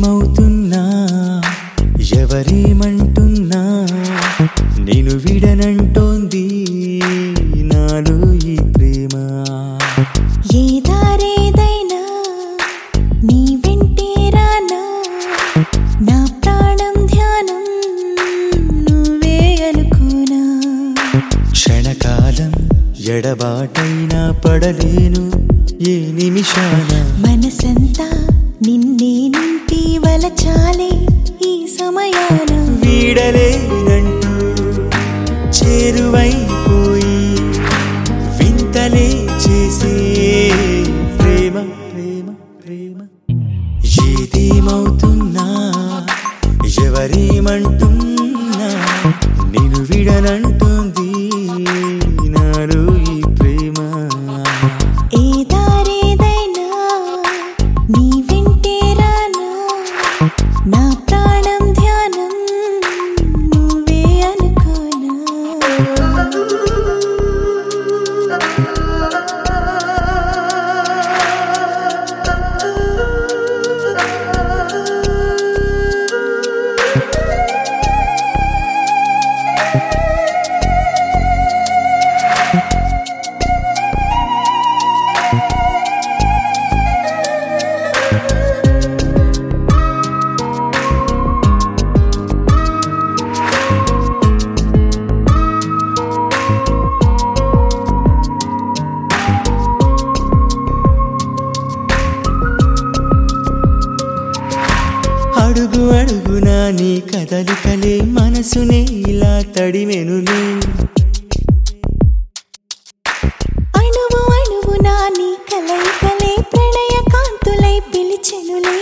ఏదేమవుతున్నా ఎవరేమంటున్నా నేను విడనంటోంది నాలో ఈ ప్రేమ ఏ దారేదైనా నీ వెంటే రానా నా ప్రాణం ధ్యానం నువ్వే అనుకోనా క్షణకాలం ఎడబాటైనా పడలేను ఏ నిమిషాన మనసంతా నిన్నే నింపి వలచాలే ఈ సమయాన వీడలేనంటూ చేరువైపోయి వింతలే చేసే ప్రేమ ప్రేమ ప్రేమ ఏదేమవుతున్నా ఎవరేమంటున్నా నేను విడనంటుంది నాలో ఈ ప్రేమ ఏ దారేదైనా నీ వెంటే రానా నా ప్రాణం ధ్యానం నువ్వే అనుకోనా అడుగు అడుగునా నీ కదలికలే మనసునే ఇలా తడిమెనులే అణువు అణువునా నీ కలయికలే ప్రణయ కాంతులై పిలిచెనులే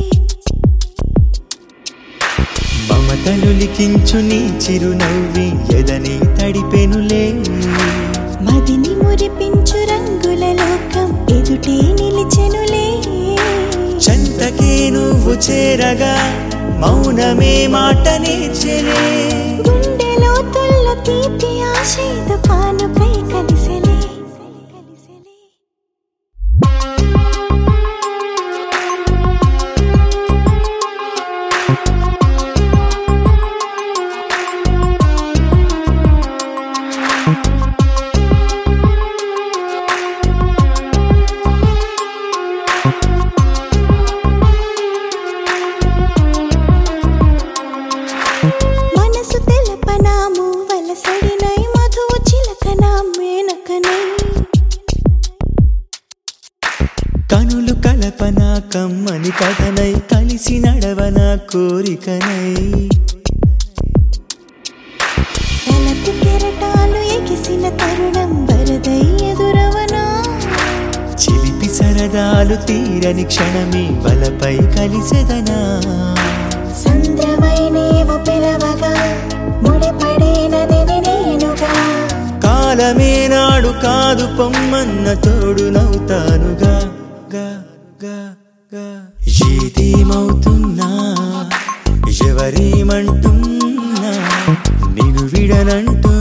మమతలు లిఖించు నీ చిరునవ్వి ఎదని తడిపెనులే మదిని మురిపించు రంగుల లోకం ఎదుటే నిలిచెనులే చంతకే నువ్వు చేరగా మౌనమే మాట నేర్చెలే గుండెలో తుల్ల తీపి ఆశేద పానుపై కలిసెలే మనసు తెలపనాము వలసడినై మధువు చిలకనా మేనకనై కనులు కలపన కమ్మని కథనై కలిసి నడవన కోరికనై తలపు కెరటాలు ఎగిసిన తరుణం వరదై ఎదురవనా చిలిపి సరదాలు తీరని క్షణమే వలపై కలిసెదనా సంద్రమై నీవు పిలవగా ముడిపడినది నేనుగా కాలమే నాడు కాదు పొమ్మన్న తోడు నవ్వుతానుగా గా గా గా ఏదేమవుతున్నా ఎవరేమంటున్నా నేను విడనంటూ